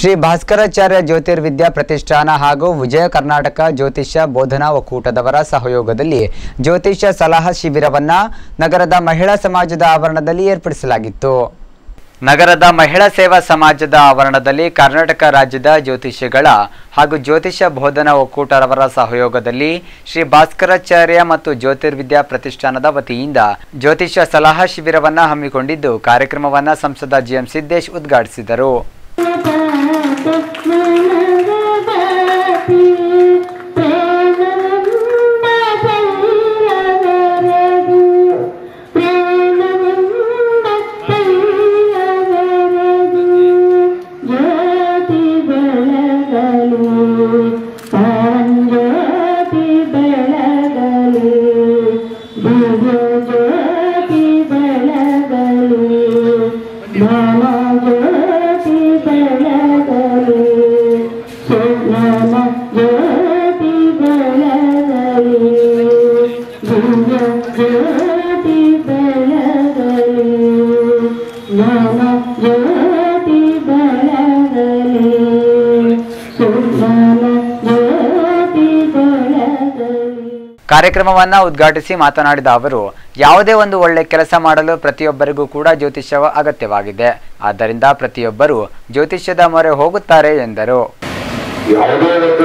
ಶ್ರೀ ಭಾಸ್ಕರಾಚಾರ್ಯ ಜ್ಯೋತಿರ್ವಿದ್ಯಾ ಪ್ರತಿಷ್ಠಾನ ಹಾಗೂ ವಿಜಯ ಕರ್ನಾಟಕ ಜ್ಯೋತಿಷ್ಯ ಬೋಧನಾ ಒಕ್ಕೂಟದವರ ಸಹಯೋಗದಲ್ಲಿ ಜ್ಯೋತಿಷ್ಯ ಸಲಹಾ ಶಿಬಿರವನ್ನ ನಗರದ ಮಹಿಳಾ ಸಮಾಜದ ಆವರಣದಲ್ಲಿ ಏರ್ಪಡಿಸಲಾಗಿತ್ತು ನಗರದ ಮಹಿಳಾ ಸೇವಾ ಸಮಾಜದ ಆವರಣದಲ್ಲಿ ಕರ್ನಾಟಕ ರಾಜ್ಯದ ಜ್ಯೋತಿಷ್ಯಗಳ ಹಾಗೂ ಜ್ಯೋತಿಷ್ಯ ಬೋಧನಾ ಒಕ್ಕೂಟರವರ ಸಹಯೋಗದಲ್ಲಿ ಶ್ರೀ ಭಾಸ್ಕರಾಚಾರ್ಯ ಮತ್ತು ಜ್ಯೋತಿರ್ವಿದ್ಯಾ ಪ್ರತಿಷ್ಠಾನದ ವತಿಯಿಂದ ಜ್ಯೋತಿಷ್ಯ ಸಲಹಾ ಶಿಬಿರವನ್ನ ಹಮ್ಮಿಕೊಂಡಿದ್ದು ಕಾರ್ಯಕ್ರಮವನ್ನ ಸಂಸದ ಜಿಎಂ ಸಿದ್ದೇಶ್ ಉದ್ಘಾಟಿಸಿದರು ಕಾರ್ಯಕ್ರಮವನ್ನ ಉದ್ಘಾಟಿಸಿ ಮಾತನಾಡಿದ ಅವರು ಯಾವುದೇ ಒಂದು ಒಳ್ಳೆ ಕೆಲಸ ಮಾಡಲು ಪ್ರತಿಯೊಬ್ಬರಿಗೂ ಕೂಡ ಜ್ಯೋತಿಷ್ಯ ಅಗತ್ಯವಾಗಿದೆ ಆದ್ದರಿಂದ ಪ್ರತಿಯೊಬ್ಬರು ಜ್ಯೋತಿಷ್ಯದ ಮೊರೆ ಹೋಗುತ್ತಾರೆ ಎಂದರು ಯಾವುದೇ ಒಂದು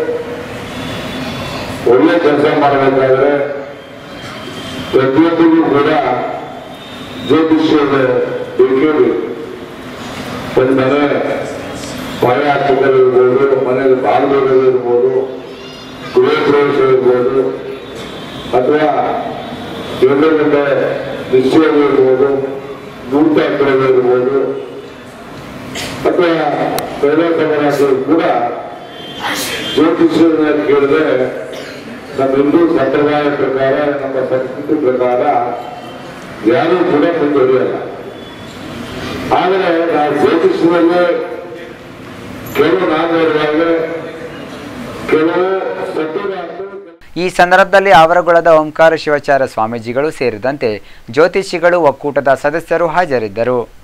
ಒಳ್ಳೆ ಕೆಲಸ ಮಾಡಬೇಕಾದ್ರೆ ಪ್ರತಿಯೊಬ್ಬರಿಗೂ ಕೂಡ ಜ್ಯೋತಿಷ್ಯದ ಬೇಕೇ ಬೇಕು ಒಂದು ಮನೆ ಮನೆ ಹಾಸ್ಪಿಟಲ್ ಇರ್ಬೋದು ಮನೆಯಲ್ಲಿ ಬಾಲ್ಗೋಗಳು ಇರ್ಬೋದು ಗೃಹ ಪ್ರವೇಶ ಇರ್ಬೋದು ಅಥವಾ ಎಲ್ಲೋ ಒಂದು ನಿಶ್ಚಯವಿರ್ಬೋದು ನೂತಾಂತರವಿರ್ಬೋದು ಅಥವಾ ಮಹಿಳಾ ಸಮಾಜಗಳು ಕೂಡ ಜ್ಯೋತಿಷ್ಯನ ಕೇಳಿದ್ರೆ ನಮ್ಮ ಹಿಂದೂ ಸಂಪ್ರದಾಯ ಪ್ರಕಾರ ನಮ್ಮ ಸಂಸ್ಕೃತಿ ಪ್ರಕಾರ ಯಾರೂ ಕೂಡ ಮುಂದುವರಿಯಲ್ಲ ಆದರೆ ನಾವು ಜ್ಯೋತಿಷ್ಯದಲ್ಲಿ ಕೆಲವು ನಾನು ನೋಡುವಾಗ ಕೆಲವು ಸತ್ಯವಾದ ಈ ಸಂದರ್ಭದಲ್ಲಿ ಆವರಗೊಳದ ಓಂಕಾರ ಶಿವಾಚಾರ್ಯ ಸ್ವಾಮೀಜಿಗಳು ಸೇರಿದಂತೆ ಜ್ಯೋತಿಷಿಗಳು ಒಕ್ಕೂಟದ ಸದಸ್ಯರು ಹಾಜರಿದ್ದರು